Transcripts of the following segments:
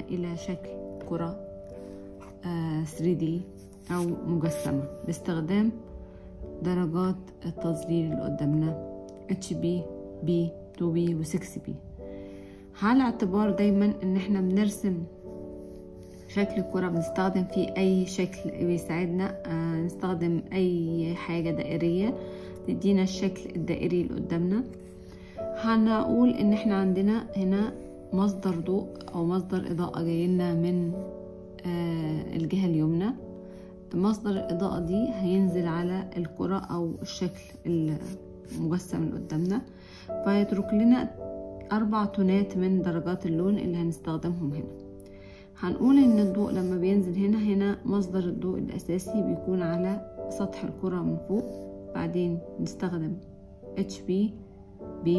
إلى شكل كرة 3D أو مجسمة باستخدام درجات التظليل اللي قدامنا HB B 2B و 6B على اعتبار دايما ان احنا بنرسم شكل الكرة بنستخدم فيه اي شكل بيساعدنا آه نستخدم اي حاجة دائرية تدينا الشكل الدائري اللي قدامنا هنقول ان احنا عندنا هنا مصدر ضوء او مصدر اضاءة جايلنا من آه الجهة اليمنى مصدر الإضاءة دي هينزل على الكرة أو الشكل المجسم اللي قدامنا فيترك لنا أربع تونات من درجات اللون اللي هنستخدمهم هنا هنقول إن الضوء لما بينزل هنا هنا مصدر الضوء الأساسي بيكون على سطح الكرة من فوق بعدين نستخدم HB B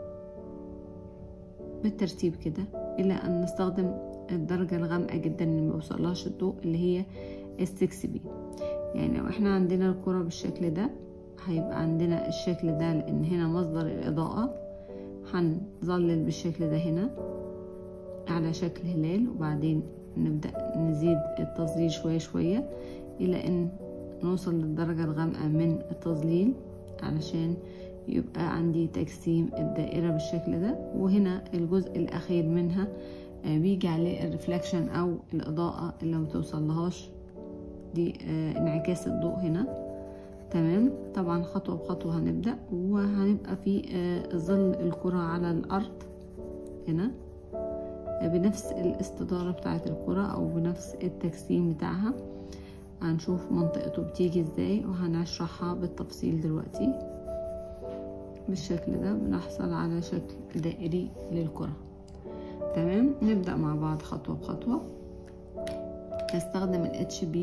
بالترتيب كده إلى أن نستخدم الدرجة الغامقة جدا اللي مبوصلهاش الضوء اللي هي السكس بي يعني لو احنا عندنا الكرة بالشكل ده هيبقى عندنا الشكل ده لان هنا مصدر الاضاءة هنظلل بالشكل ده هنا على شكل هلال وبعدين نبدأ نزيد التظليل شوية شوية الى ان نوصل للدرجة الغامقة من التظليل علشان يبقى عندي تجسيم الدائرة بالشكل ده وهنا الجزء الاخير منها بيجي عليه الرفلكشن او الاضاءة اللي متوصلهاش دي آه انعكاس الضوء هنا تمام طبعا خطوة بخطوة هنبدأ وهنبقى في آه ظل الكرة على الأرض هنا آه بنفس الاستدارة بتاعة الكرة أو بنفس التجسيم بتاعها هنشوف منطقته بتيجي ازاي وهنشرحها بالتفصيل دلوقتي بالشكل ده بنحصل على شكل دائري للكرة تمام نبدأ مع بعض خطوة بخطوة نستخدم ال HB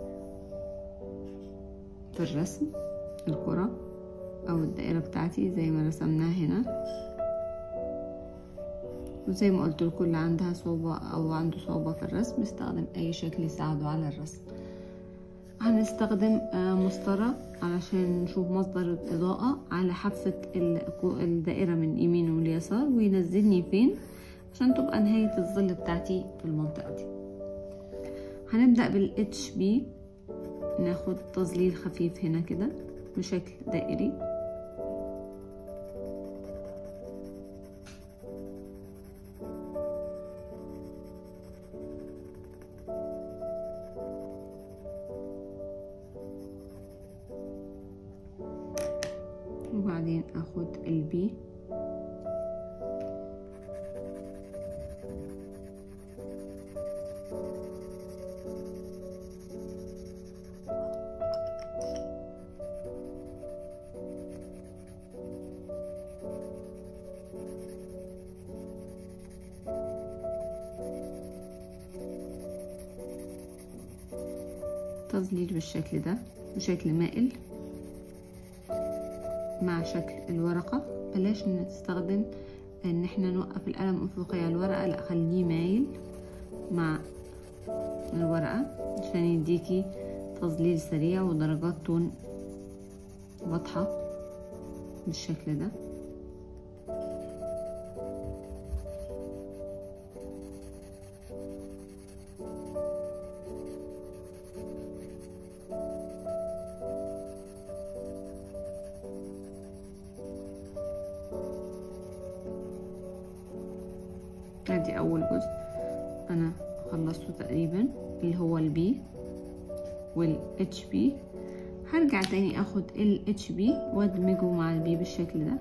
في الرسم الكرة أو الدائرة بتاعتي زي ما رسمناها هنا وزي ما قلت لكم اللي عندها صعوبة أو عنده صعوبة في الرسم يستخدم أي شكل يساعده على الرسم هنستخدم مسطرة علشان نشوف مصدر الإضاءة على حافة الدائرة من يمين واليسار وينزلني فين عشان تبقى نهاية الظل بتاعتي في المنطقة دي هنبدأ بال HB ناخد تظليل خفيف هنا كده بشكل دائري وبعدين اخد البي تظليل بالشكل ده بشكل مائل مع شكل الورقة بلاش نستخدم ان احنا نوقف القلم افقي على الورقة لا خليه مايل مع الورقة عشان يديكي تظليل سريع ودرجات تون واضحة بالشكل ده ادي اول جزء انا خلصته تقريبا اللي هو البي والاتش بي هرجع تاني اخد الاتش بي وادمجه مع البي بالشكل ده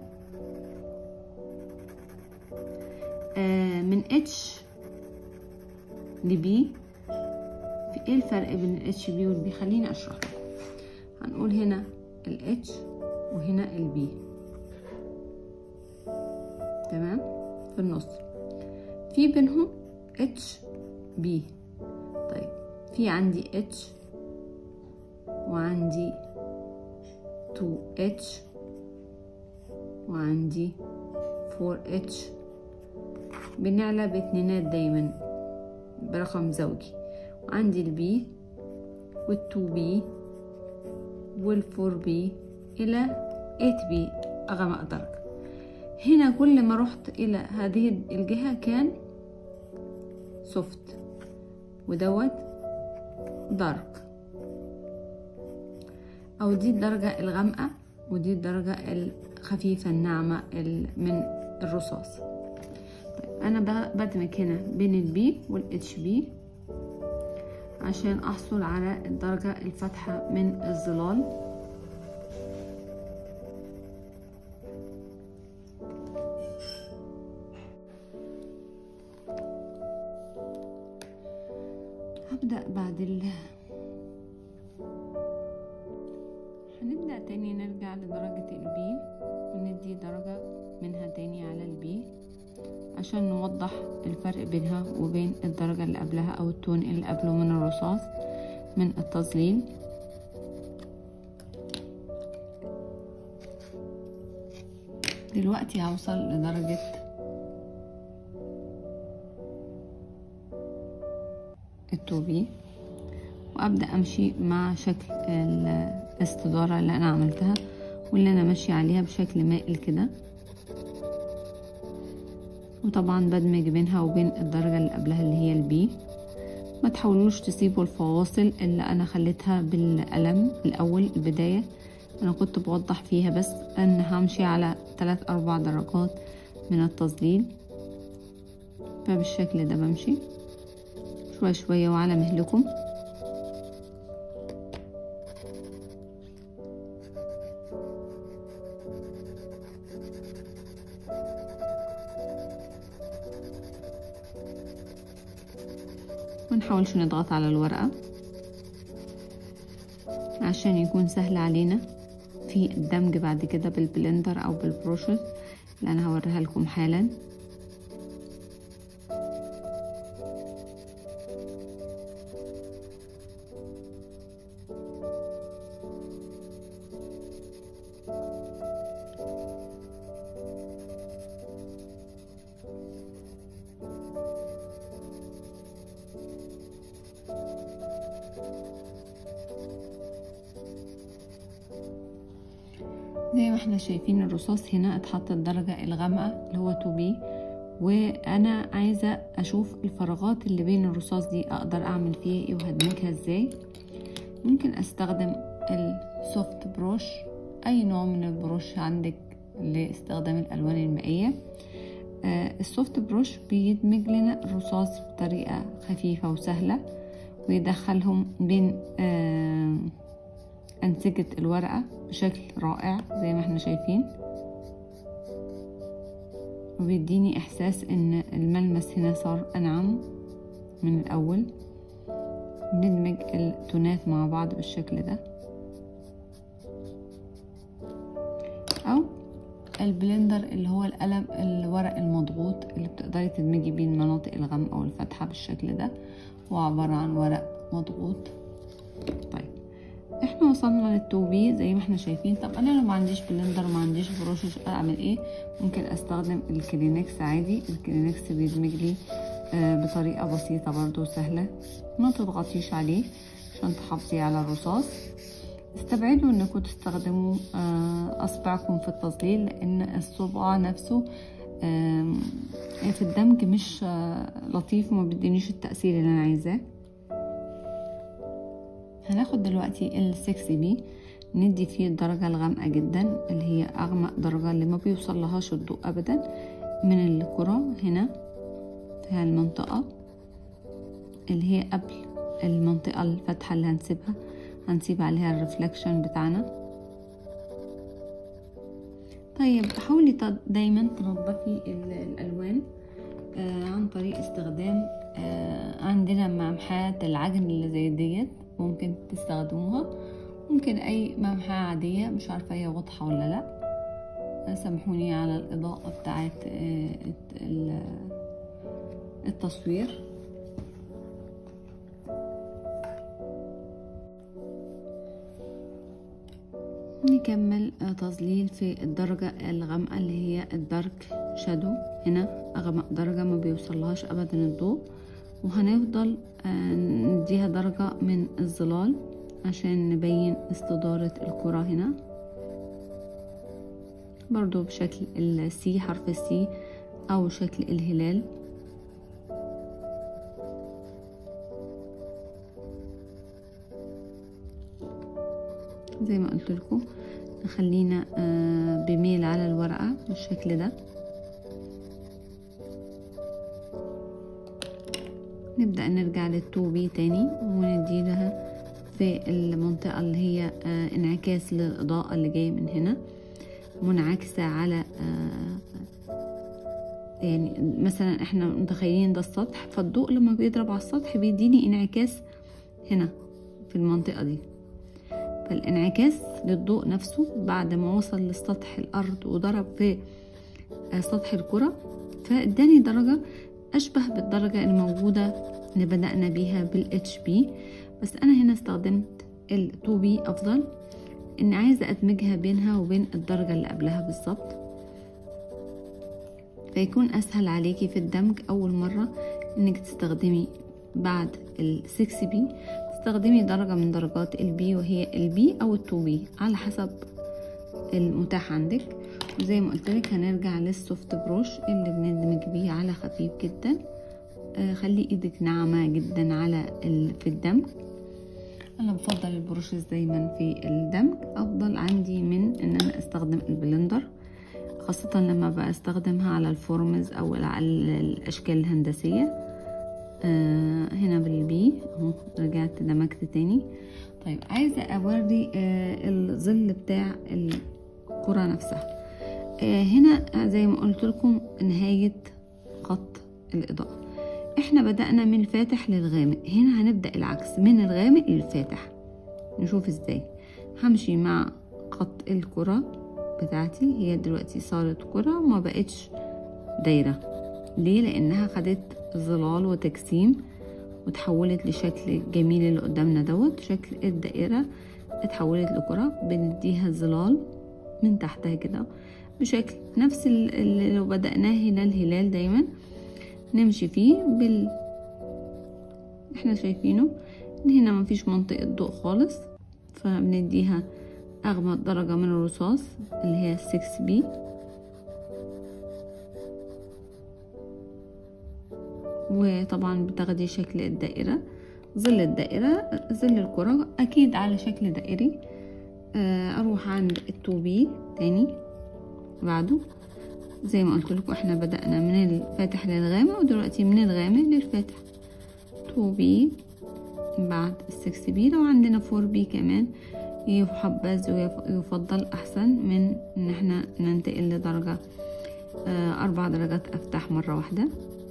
آه من اتش لبي في ايه الفرق بين الاتش بي والبي خليني اشرح هنقول هنا الاتش وهنا البي تمام في النص في بينهم اتش بي طيب في عندي اتش وعندي 2 اتش وعندي 4 اتش بنعلى باتنينات دايما برقم زوجي وعندي البي والتو بي والفور بي الى 8 بي اغمق درجة هنا كل ما رحت الى هذه الجهة كان سوفت ودوت دارك او دي الدرجة الغامقة ودي الدرجة الخفيفة الناعمة من الرصاص انا بدمج هنا بين البي والاتش بي عشان احصل على الدرجة الفاتحة من الظلال هبدأ بعد ال هنبدأ تاني نرجع لدرجة البي وندي درجة منها تاني على البي عشان نوضح الفرق بينها وبين الدرجة اللي قبلها أو التون اللي قبله من الرصاص من التظليل دلوقتي هوصل لدرجة التوبي وأبدأ أمشي مع شكل الاستدارة اللي أنا عملتها واللي أنا ماشية عليها بشكل مائل كده وطبعا بدمج بينها وبين الدرجة اللي قبلها اللي هي البي ما تحاولوش تسيبوا الفواصل اللي انا خليتها بالقلم الاول البداية انا كنت بوضح فيها بس ان همشي على تلات اربع درجات من التظليل فبالشكل ده بمشي شوية شوية وعلى مهلكم منحاولش نضغط على الورقة عشان يكون سهل علينا في الدمج بعد كده بالبلندر او بالبروشز اللي انا هوريها لكم حالا زي ما احنا شايفين الرصاص هنا اتحط الدرجة الغامقة اللي هو 2B وانا عايزة اشوف الفراغات اللي بين الرصاص دي اقدر اعمل فيها ايه وهدمجها ازاي ممكن استخدم السوفت بروش اي نوع من البروش عندك لاستخدام الالوان المائية آه السوفت بروش بيدمج لنا الرصاص بطريقة خفيفة وسهلة ويدخلهم بين آه أنسجة الورقة بشكل رائع زي ما احنا شايفين وبيديني إحساس إن الملمس هنا صار أنعم من الأول ندمج التونات مع بعض بالشكل ده أو البلندر اللي هو القلم الورق المضغوط اللي بتقدري تدمجي بيه المناطق الغامقة والفاتحة بالشكل ده هو عبارة عن ورق مضغوط طيب احنا وصلنا للتوبي زي ما احنا شايفين طب انا لو ما عنديش بلندر ما عنديش بروشز اعمل ايه ممكن استخدم الكلينكس عادي الكلينكس بيدمج لي آه بطريقه بسيطه برضو سهله ما تضغطيش عليه عشان تحافظي على الرصاص استبعدوا انكم تستخدموا آه اصبعكم في التظليل لان الصبع نفسه آه في الدمج مش آه لطيف وما بيدينيش التأثير اللي انا عايزاه هناخد دلوقتي ال6 بي ندي فيه الدرجة الغامقة جدا اللي هي أغمق درجة اللي ما بيوصل لهاش الضوء أبدا من الكرة هنا في هالمنطقة اللي هي قبل المنطقة الفاتحة اللي هنسيبها هنسيب عليها الرفلكشن بتاعنا طيب حاولي دايما تنظفي الألوان آه عن طريق استخدام آه عندنا ممحات العجن اللي زي ديت ممكن تستخدموها ممكن اي ممحة عادية مش عارفة هي واضحة ولا لا سامحوني على الاضاءة بتاعت التصوير نكمل تظليل في الدرجة الغامقة اللي هي الدارك شادو هنا أغمق درجة ما بيوصلهاش أبدا الضوء وهنفضل نديها درجة من الظلال عشان نبين استدارة الكرة هنا برضو بشكل السي حرف السي أو شكل الهلال زي ما قلت لكم نخلينا آه، بميل على الورقة بالشكل ده نبدأ نرجع للتو بي تاني وندي لها في المنطقة اللي هي آه، انعكاس للإضاءة اللي جاية من هنا منعكسة على آه، يعني مثلا احنا متخيلين ده السطح فالضوء لما بيضرب على السطح بيديني انعكاس هنا في المنطقة دي فالانعكاس للضوء نفسه بعد ما وصل لسطح الأرض وضرب في آه، سطح الكرة فاداني درجة أشبه بالدرجة الموجودة اللي بدأنا بيها بال HP بس أنا هنا استخدمت ال 2B أفضل إني عايزة أدمجها بينها وبين الدرجة اللي قبلها بالظبط فيكون أسهل عليكي في الدمج أول مرة إنك تستخدمي بعد ال 6B تستخدمي درجة من درجات ال B وهي ال B أو ال 2B على حسب المتاح عندك وزي ما قلت لك هنرجع للسوفت بروش اللي بندمج بيه على خفيف جدا آه، خلي ايدك ناعمة جدا على ال... في الدمج انا بفضل البروشز دايما في الدمج افضل عندي من ان انا استخدم البلندر خاصة لما بستخدمها على الفورمز او على الاشكال الهندسية آه هنا بالبي اهو رجعت دمجت تاني طيب عايزة اوري آه الظل بتاع الكرة نفسها آه هنا زي ما قلت لكم نهاية خط الإضاءة احنا بدأنا من الفاتح للغامق هنا هنبدأ العكس من الغامق للفاتح نشوف ازاي همشي مع خط الكرة بتاعتي هي دلوقتي صارت كرة وما بقتش دايرة ليه لانها خدت ظلال وتجسيم وتحولت لشكل جميل اللي قدامنا دوت شكل الدائرة اتحولت لكرة بنديها ظلال من تحتها كده بشكل نفس اللي لو بدأناه هنا الهلال دايما نمشي فيه بال احنا شايفينه ان هنا مفيش منطقة ضوء خالص فبنديها اغمق درجة من الرصاص اللي هي 6 بي وطبعا بتاخدي شكل الدائرة ظل الدائرة ظل الكرة اكيد على شكل دائري اروح عند التوبي تاني بعده زي ما قلت لكم احنا بدأنا من الفاتح للغامق ودلوقتي من الغامق للفاتح 2B بعد ال 6B لو عندنا 4B كمان يحبذ ويفضل أحسن من إن احنا ننتقل لدرجة أربع درجات أفتح مرة واحدة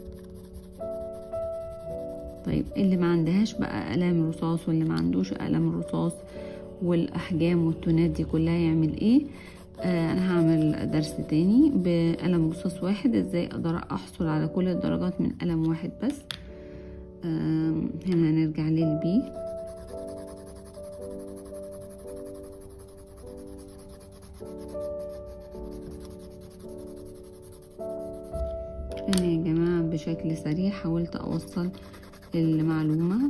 طيب اللي ما عندهاش بقى أقلام رصاص واللي ما عندوش أقلام الرصاص والأحجام والتونات دي كلها يعمل ايه آه انا هعمل درس تاني بقلم رصاص واحد ازاي اقدر احصل على كل الدرجات من قلم واحد بس آه هنا هنرجع للبي هنا يا جماعة بشكل سريع حاولت اوصل المعلومة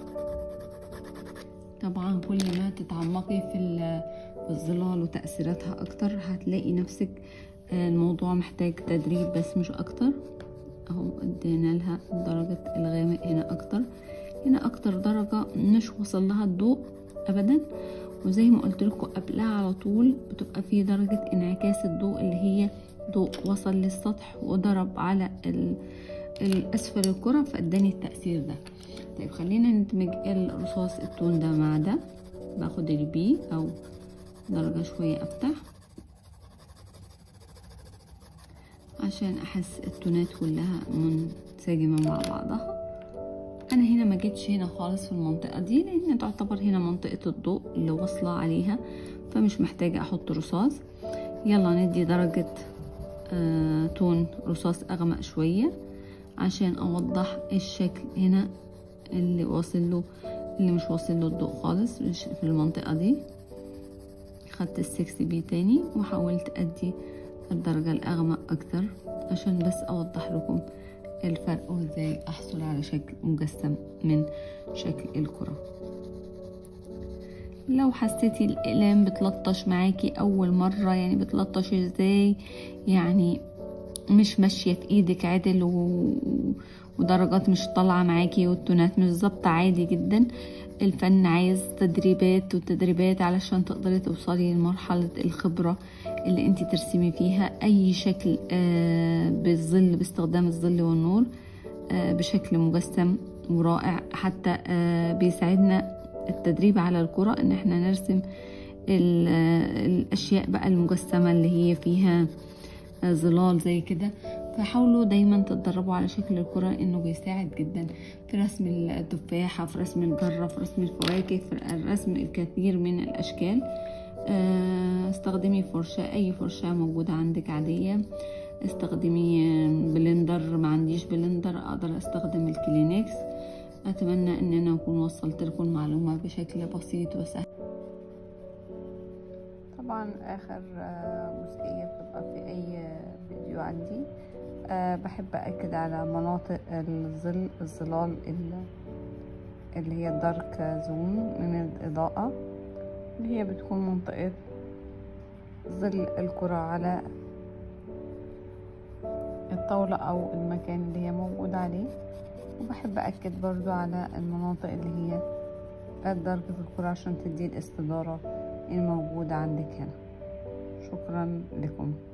طبعا كل ما تتعمقي في الظلال وتأثيراتها أكتر هتلاقي نفسك الموضوع محتاج تدريب بس مش أكتر أهو ادينا لها درجة الغامق هنا أكتر هنا أكتر درجة مش وصل لها الضوء أبدا وزي ما قلت لكم قبلها على طول بتبقى في درجة انعكاس الضوء اللي هي ضوء وصل للسطح وضرب على الأسفل الكرة فاداني التأثير ده طيب خلينا ندمج الرصاص التون ده مع ده باخد البي أو درجة شوية أفتح عشان أحس التونات كلها منسجمة مع بعضها أنا هنا ما جيتش هنا خالص في المنطقة دي لأن تعتبر هنا منطقة الضوء اللي واصلة عليها فمش محتاجة أحط رصاص يلا ندي درجة آه تون رصاص أغمق شوية عشان أوضح الشكل هنا اللي واصل له اللي مش واصل له الضوء خالص مش في المنطقة دي خدت السكس بي تاني وحاولت ادي الدرجة الاغمق اكتر عشان بس اوضح لكم الفرق وازاي احصل على شكل مجسم من شكل الكرة لو حسيتي الاقلام بتلطش معاكي اول مرة يعني بتلطش ازاي يعني مش ماشية في ايدك عدل و... ودرجات مش طالعة معاكي والتونات مش ظابطة عادي جدا الفن عايز تدريبات وتدريبات علشان تقدري توصلي لمرحلة الخبرة اللي انت ترسمي فيها اي شكل آه بالظل باستخدام الظل والنور آه بشكل مجسم ورائع حتى آه بيساعدنا التدريب على الكرة ان احنا نرسم الاشياء بقى المجسمة اللي هي فيها ظلال زي كده فحاولوا دايما تتدربوا على شكل الكرة انه بيساعد جدا في رسم التفاحة في رسم الجرة في رسم الفواكه في رسم الكثير من الاشكال استخدمي فرشة اي فرشة موجودة عندك عادية استخدمي بلندر ما عنديش بلندر اقدر استخدم الكلينكس اتمنى ان انا اكون وصلت لكم المعلومة بشكل بسيط وسهل طبعا اخر جزئية بتبقى في اي فيديو عندي أه بحب أكد على مناطق الظل الظلال اللي هي الدارك زون من الإضاءة اللي هي بتكون منطقة ظل الكرة على الطاولة أو المكان اللي هي موجودة عليه وبحب أكد برضو على المناطق اللي هي الدارك في الكرة عشان تدي الاستدارة الموجودة عندك هنا شكرا لكم